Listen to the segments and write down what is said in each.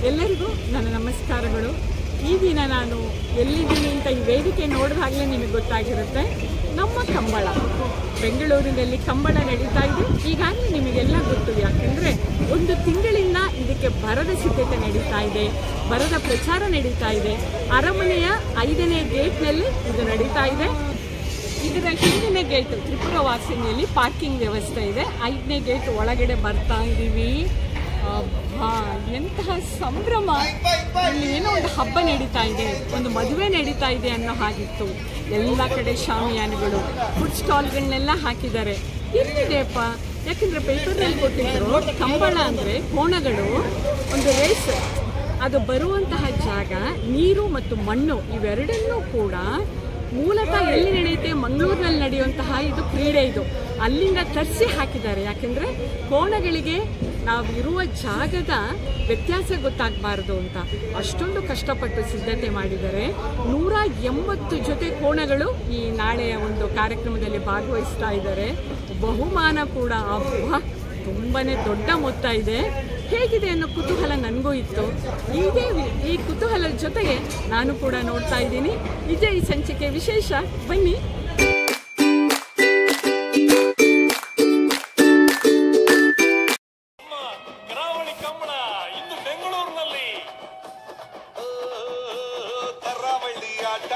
ಎಲ್ಲರಿಗೂ ನನ್ನ ನಮಸ್ಕಾರಗಳು ಈ ದಿನ ನಾನು ಎಲ್ಲಿದ್ದೀನಿ ಅಂತ ಈ ವೇದಿಕೆ ನೋಡಿದಾಗಲೇ ನಿಮಗೆ ಗೊತ್ತಾಗಿರುತ್ತೆ ನಮ್ಮ ಕಂಬಳ ಬೆಂಗಳೂರಿನಲ್ಲಿ ಕಂಬಳ ನಡೀತಾ ಇದೆ ಈಗಾಗಲೇ ನಿಮಗೆಲ್ಲ ಗೊತ್ತು ಯಾಕೆಂದರೆ ಒಂದು ತಿಂಗಳಿಂದ ಇದಕ್ಕೆ ಬರದ ಸಿದ್ಧತೆ ನಡೀತಾ ಇದೆ ಬರದ ಪ್ರಚಾರ ನಡೀತಾ ಇದೆ ಅರಮನೆಯ ಐದನೇ ಗೇಟ್ನಲ್ಲಿ ಇದು ನಡೀತಾ ಇದೆ ಇದರ ಹಿಂದಿನ ಗೇಟ್ ತ್ರಿಪುರ ವಾಸಿನಿಯಲ್ಲಿ ಪಾರ್ಕಿಂಗ್ ವ್ಯವಸ್ಥೆ ಇದೆ ಐದನೇ ಗೇಟ್ ಒಳಗಡೆ ಬರ್ತಾ ಇದ್ದೀವಿ ಅಬ್ಬಾ, ಎಂತಹ ಸಂಭ್ರಮ ಇಲ್ಲಿ ಏನೋ ಒಂದು ಹಬ್ಬ ನಡೀತಾ ಇದೆ ಒಂದು ಮದುವೆ ನಡೀತಾ ಇದೆ ಅನ್ನೋ ಹಾಗಿತ್ತು ಎಲ್ಲ ಕಡೆ ಶಾಮಿಯಾನಗಳು ಫುಡ್ ಸ್ಟಾಲ್ಗಳನ್ನೆಲ್ಲ ಹಾಕಿದ್ದಾರೆ ಎಲ್ಲಿದೆಯಪ್ಪ ಯಾಕಂದ್ರೆ ಪೇಪರ್ನಲ್ಲಿ ಕೊಟ್ಟಿದ್ರು ಕಂಬಳ ಅಂದರೆ ಕೋಣಗಳು ಒಂದು ರೇಸ್ ಅದು ಬರುವಂತಹ ಜಾಗ ನೀರು ಮತ್ತು ಮಣ್ಣು ಇವೆರಡನ್ನೂ ಕೂಡ ಮೂಲತಃ ಎಲ್ಲಿ ನಡೆಯುತ್ತೆ ಮಂಗಳೂರಿನಲ್ಲಿ ನಡೆಯುವಂತಹ ಇದು ಕ್ರೀಡೆ ಇದು ಅಲ್ಲಿಂದ ತರಿಸಿ ಹಾಕಿದ್ದಾರೆ ಯಾಕೆಂದರೆ ಕೋಣಗಳಿಗೆ ನಾವು ಇರುವ ಜಾಗದ ವ್ಯತ್ಯಾಸ ಗೊತ್ತಾಗಬಾರ್ದು ಅಂತ ಅಷ್ಟೊಂದು ಕಷ್ಟಪಟ್ಟು ಸಿದ್ಧತೆ ಮಾಡಿದ್ದಾರೆ ನೂರ ಎಂಬತ್ತು ಜೊತೆ ಕೋಣಗಳು ಈ ನಾಳೆಯ ಒಂದು ಕಾರ್ಯಕ್ರಮದಲ್ಲಿ ಭಾಗವಹಿಸ್ತಾ ಇದ್ದಾರೆ ಬಹುಮಾನ ಕೂಡ ಅಬ್ಬಾ ತುಂಬಾನೇ ದೊಡ್ಡ ಮೊತ್ತ ಇದೆ ಹೇಗಿದೆ ಅನ್ನೋ ಕುತೂಹಲ ನನಗೂ ಇತ್ತು ಇದೇ ವಿ- ಈ ಕುತೂಹಲದ ಜೊತೆಗೆ ನಾನು ಕೂಡ ನೋಡ್ತಾ ಇದ್ದೀನಿ ಇದೇ ಈ ಸಂಚಿಕೆ ವಿಶೇಷ ಬನ್ನಿ ನಮ್ಮ ಕರಾವಳಿ ಕಂಬಳ ಇಂದು ಬೆಂಗಳೂರಿನಲ್ಲಿ ಕರಾವಳಿ ಆಟ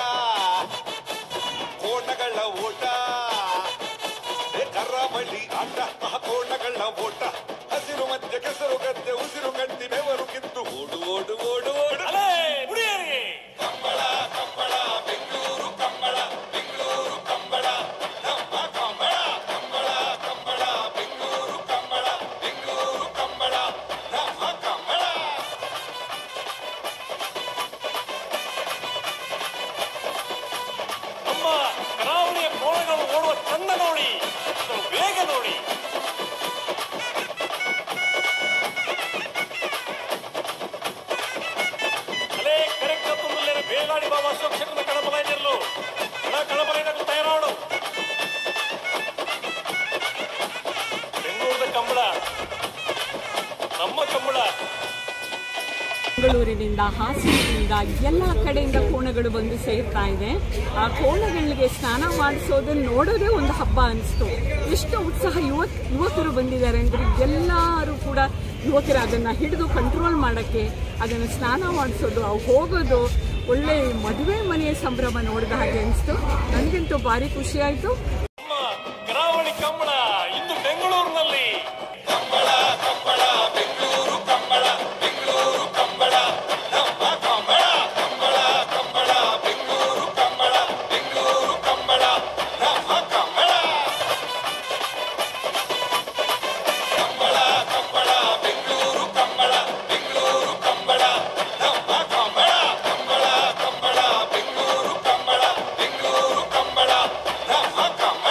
ಕೋಣಗಳ ಓಟ ಏ ಕರಾವಳಿ ಆಟ ಆ ಕೋಣಗಳ ಓಟ ಹಸಿರು ಮಧ್ಯೆ ಕೆಸರು ಗದ್ದೆ ಉಸಿರು ಗಟ್ಟಿ ಬೆವರು ಕಿತ್ತು ಓಡು ಓಡು ಓಡು ಓಡು ಅಲೇ ಮುಡಿಯರಿಗೆ ಕಂಬಳ ಕಂಬಳ ಬೆಂಗಳೂರು ಕಂಬಳ ಬೆಂಗಳೂರು ಕಂಬಳ ನಮ್ಮ ಕಂಬಳ ಕಂಬಳ ಕಂಬಳ ಬೆಂಗಳೂರು ಕಂಬಳ ಬೆಂಗಳೂರು ಕಂಬಳ ನಮ್ಮ ಕಂಬಳ ನಮ್ಮ ಕರಾವಳಿಯ ಕೋಣಗಳು ಓಡುವ ಚಂದ ನೋಡಿ ಅದರ ವೇಗ ನೋಡಿ ಅಲೇ ಕರೆಕ್ಟ್ ತುಂಬಲೇ ಬೇಲಾಡಿ ಬಾಬಾ ಅಶೋಕ್ ಕಳಪಲೈನರ್ಲು ಕಳ ಕಳಪಲೈನರ್ಲು ತಯಾರಾಡು ಬೆಂಗಳೂರದ ಕಂಬಳ ನಮ್ಮ ಕಂಬಳ ಬೆಂಗಳೂರಿನಿಂದ ಹಾಸನದಿಂದ ಎಲ್ಲ ಕಡೆಯಿಂದ ಕೋಣಗಳು ಬಂದು ಸೇರ್ತಾ ಇದೆ ಆ ಕೋಣಗಳಿಗೆ ಸ್ನಾನ ಮಾಡಿಸೋದನ್ನ ನೋಡೋದೇ ಒಂದು ಹಬ್ಬ ಅನಿಸ್ತು ಎಷ್ಟು ಉತ್ಸಾಹ ಯುವಕ್ ಯುವಕರು ಬಂದಿದ್ದಾರೆ ಅಂದರೆ ಎಲ್ಲರೂ ಕೂಡ ಯುವಕರು ಅದನ್ನು ಹಿಡಿದು ಕಂಟ್ರೋಲ್ ಮಾಡೋಕ್ಕೆ ಅದನ್ನು ಸ್ನಾನ ಮಾಡಿಸೋದು ಅವು ಹೋಗೋದು ಒಳ್ಳೆ ಮದುವೆ ಮನೆಯ ಸಂಭ್ರಮ ನೋಡಿದ ಹಾಗೆ ಅನಿಸ್ತು ನನಗಂತೂ ಭಾರಿ ಖುಷಿ ಆಯಿತು ನಮ್ಮ ಕರಾವಳಿ ಕಂಬಳ ಇಂದು ಬೆಂಗಳೂರಿನಲ್ಲಿ ಕಂಬಳ ಕಂಬಳ ಬೆಂಗಳೂರು ಕಂಬಳ ಬೆಂಗಳೂರು ಕಂಬಳ ನಮ್ಮ ಕಂಬಳ ಕಂಬಳ ಕಂಬಳ ಬೆಂಗಳೂರು ಕಂಬಳ ಬೆಂಗಳೂರು ಕಂಬಳ ನಮ್ಮ ಕಂಬಳ ಕಂಬಳ ಕಂಬಳ ಬೆಂಗಳೂರು ಕಂಬಳ ಬೆಂಗಳೂರು ಕಂಬಳ ನಮ್ಮ ಕಂಬಳ ಕಂಬಳ ಕಂಬಳ ಬೆಂಗಳೂರು ಕಂಬಳ ಬೆಂಗಳೂರು ಕಂಬಳ ನಮ್ಮ ಕಂಬಳ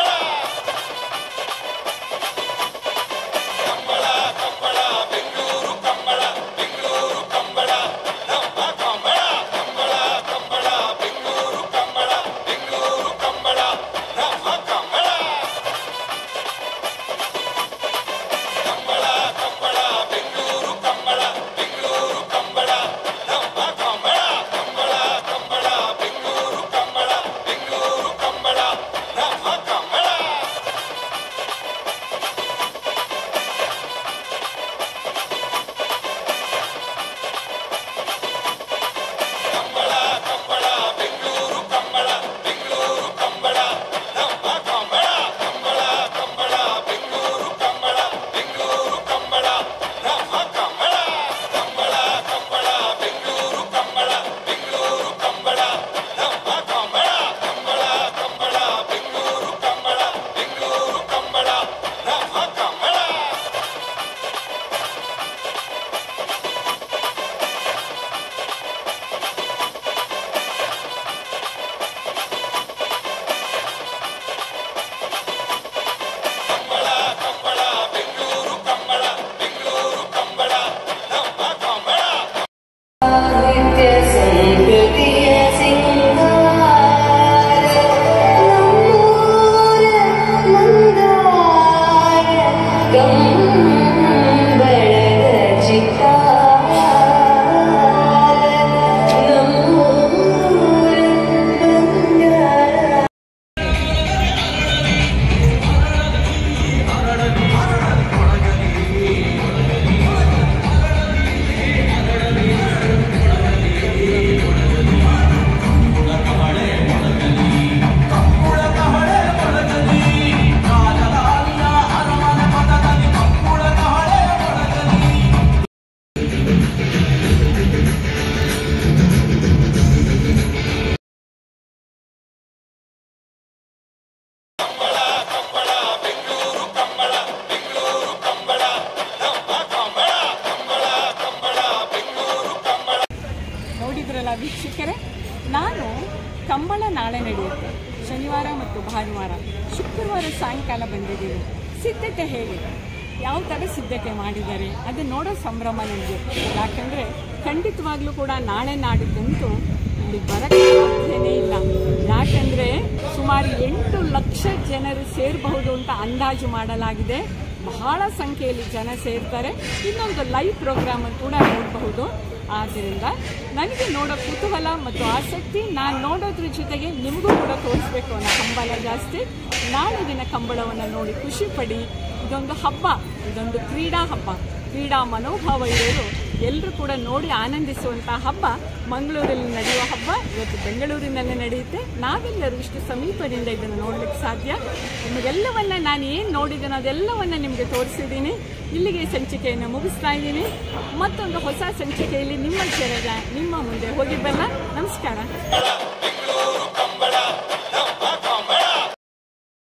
ಬಂದಿದ್ದೀರಲ್ಲ ವೀಕ್ಷಕರೇ ನಾನು ಕಂಬಳ ನಾಳೆ ನಡೆಯುತ್ತೆ ಶನಿವಾರ ಮತ್ತು ಭಾನುವಾರ ಶುಕ್ರವಾರ ಸಾಯಂಕಾಲ ಬಂದಿದ್ದೀನಿ ಸಿದ್ಧತೆ ಹೇಗೆ ಯಾವ ಥರ ಸಿದ್ಧತೆ ಮಾಡಿದ್ದಾರೆ ಅದು ನೋಡೋ ಸಂಭ್ರಮ ನನಗೆ ಯಾಕಂದರೆ ಖಂಡಿತವಾಗ್ಲೂ ಕೂಡ ನಾಳೆ ನಾಡಿದ್ದಂತೂ ಇಲ್ಲಿ ಬರೋಕ್ಕೆ ಸಾಧ್ಯನೇ ಇಲ್ಲ ಯಾಕಂದರೆ ಸುಮಾರು ಎಂಟು ಲಕ್ಷ ಜನರು ಸೇರಬಹುದು ಅಂತ ಅಂದಾಜು ಮಾಡಲಾಗಿದೆ ಬಹಳ ಸಂಖ್ಯೆಯಲ್ಲಿ ಜನ ಸೇರ್ತಾರೆ ಇನ್ನೊಂದು ಲೈವ್ ಪ್ರೋಗ್ರಾಮ್ ಕೂಡ ನೋಡಬಹುದು ಆದ್ದರಿಂದ ನನಗೆ ನೋಡೋ ಕುತೂಹಲ ಮತ್ತು ಆಸಕ್ತಿ ನಾನು ನೋಡೋದ್ರ ಜೊತೆಗೆ ನಿಮಗೂ ಕೂಡ ತೋರಿಸ್ಬೇಕು ಅನ್ನೋ ಹಂಬಲ ಜಾಸ್ತಿ ನಾಳೆ ದಿನ ಕಂಬಳವನ್ನು ನೋಡಿ ಖುಷಿ ಪಡಿ ಇದೊಂದು ಹಬ್ಬ ಇದೊಂದು ಕ್ರೀಡಾ ಹಬ್ಬ ಕ್ರೀಡಾ ಮನೋಭಾವ ಇರೋರು ಎಲ್ಲರೂ ಕೂಡ ನೋಡಿ ಆನಂದಿಸುವಂಥ ಹಬ್ಬ ಮಂಗಳೂರಲ್ಲಿ ನಡೆಯುವ ಹಬ್ಬ ಇವತ್ತು ಬೆಂಗಳೂರಿನಲ್ಲೇ ನಡೆಯುತ್ತೆ ನಾವೆಲ್ಲರೂ ಇಷ್ಟು ಸಮೀಪದಿಂದ ಇದನ್ನು ನೋಡಲಿಕ್ಕೆ ಸಾಧ್ಯ ನಿಮಗೆಲ್ಲವನ್ನ ನಾನು ಏನು ನೋಡಿದ್ದೀನೋ ಅದೆಲ್ಲವನ್ನ ನಿಮಗೆ ತೋರಿಸಿದ್ದೀನಿ ಇಲ್ಲಿಗೆ ಸಂಚಿಕೆಯನ್ನು ಮುಗಿಸ್ತಾ ಇದ್ದೀನಿ ಮತ್ತೊಂದು ಹೊಸ ಸಂಚಿಕೆಯಲ್ಲಿ ನಿಮ್ಮ ಚೆರಗ ನಿಮ್ಮ ಮುಂದೆ ಹೋಗಿ ಬಲ್ಲ ನಮಸ್ಕಾರ ಬೆಂಗಳೂರು ಕಂಬಳ